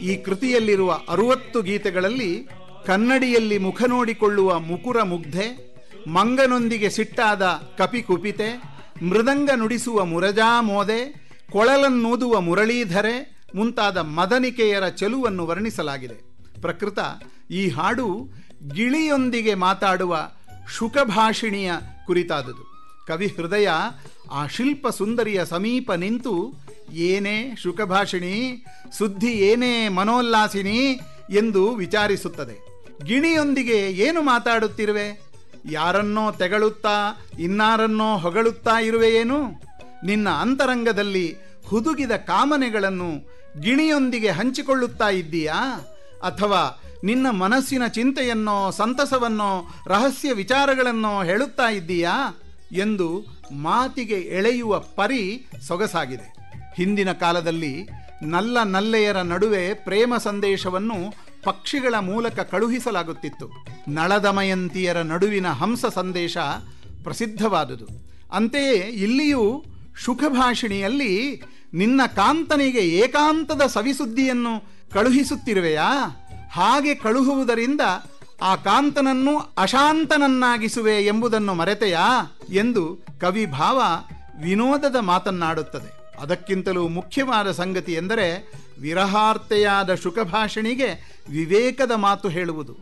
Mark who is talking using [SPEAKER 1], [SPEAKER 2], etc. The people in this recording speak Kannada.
[SPEAKER 1] ಈ ಕೃತಿಯಲ್ಲಿರುವ ಅರುವತ್ತು ಗೀತೆಗಳಲ್ಲಿ ಕನ್ನಡಿಯಲ್ಲಿ ಮುಖ ನೋಡಿಕೊಳ್ಳುವ ಮುಕುರ ಮುಗ್ಧೆ ಮಂಗನೊಂದಿಗೆ ಸಿಟ್ಟಾದ ಕಪಿ ಕುಪಿತೆ ಮೃದಂಗ ನುಡಿಸುವ ಮುರಜಾ ಮೋದೆ ಕೊಳಲನ್ನೂದುವ ಮುರಳೀಧರೆ ಮುಂತಾದ ಮದನಿಕೆಯರ ಚೆಲುವನ್ನು ವರ್ಣಿಸಲಾಗಿದೆ ಪ್ರಕೃತ ಈ ಹಾಡು ಗಿಳಿಯೊಂದಿಗೆ ಮಾತಾಡುವ ಶುಕಭಾಷಿಣಿಯ ಕುರಿತಾದುದು ಕವಿ ಹೃದಯ ಆ ಶಿಲ್ಪ ಸುಂದರಿಯ ಸಮೀಪ ನಿಂತು ಏನೇ ಶುಕಭಾಷಿಣಿ ಸುದ್ದಿ ಏನೇ ಮನೋಲ್ಲಾಸಿನಿ ಎಂದು ವಿಚಾರಿಸುತ್ತದೆ ಗಿಣಿಯೊಂದಿಗೆ ಏನು ಮಾತಾಡುತ್ತಿರುವೆ ಯಾರನ್ನೋ ತೆಗಳುತ್ತಾ ಇನ್ನಾರನ್ನೋ ಹೊಗಳುತ್ತಾ ಇರುವೆಯೇನು ನಿನ್ನ ಅಂತರಂಗದಲ್ಲಿ ಹುದುಗಿದ ಕಾಮನೆಗಳನ್ನು ಗಿಣಿಯೊಂದಿಗೆ ಹಂಚಿಕೊಳ್ಳುತ್ತಾ ಇದ್ದೀಯಾ ಅಥವಾ ನಿನ್ನ ಮನಸ್ಸಿನ ಚಿಂತೆಯನ್ನೋ ಸಂತಸವನ್ನೋ ರಹಸ್ಯ ವಿಚಾರಗಳನ್ನೋ ಹೇಳುತ್ತಾ ಇದ್ದೀಯಾ ಎಂದು ಮಾತಿಗೆ ಎಳೆಯುವ ಪರಿ ಸೊಗಸಾಗಿದೆ ಹಿಂದಿನ ಕಾಲದಲ್ಲಿ ನಲ್ಲ ನಲ್ಲೆಯರ ನಡುವೆ ಪ್ರೇಮ ಸಂದೇಶವನ್ನು ಪಕ್ಷಿಗಳ ಮೂಲಕ ಕಳುಹಿಸಲಾಗುತ್ತಿತ್ತು ನಳದಮಯಂತಿಯರ ನಡುವಿನ ಹಂಸ ಸಂದೇಶ ಪ್ರಸಿದ್ಧವಾದುದು ಅಂತೆಯೇ ಇಲ್ಲಿಯೂ ಶುಖಭಾಷಿಣಿಯಲ್ಲಿ ನಿನ್ನ ಕಾಂತನಿಗೆ ಏಕಾಂತದ ಸವಿಸುದ್ದಿಯನ್ನು ಕಳುಹಿಸುತ್ತಿರುವೆಯಾ ಹಾಗೆ ಕಳುಹುವುದರಿಂದ ಆ ಕಾಂತನನ್ನು ಅಶಾಂತನನ್ನಾಗಿಸುವೆ ಎಂಬುದನ್ನು ಮರೆತೆಯಾ ಎಂದು ಕವಿ ಭಾವ ವಿನೋದದ ಮಾತನ್ನಾಡುತ್ತದೆ ಅದಕ್ಕಿಂತಲೂ ಮುಖ್ಯವಾದ ಸಂಗತಿ ಎಂದರೆ ವಿರಹಾರ್ತೆಯಾದ ಶುಕಭಾಷಣಿಗೆ ವಿವೇಕದ ಮಾತು ಹೇಳುವುದು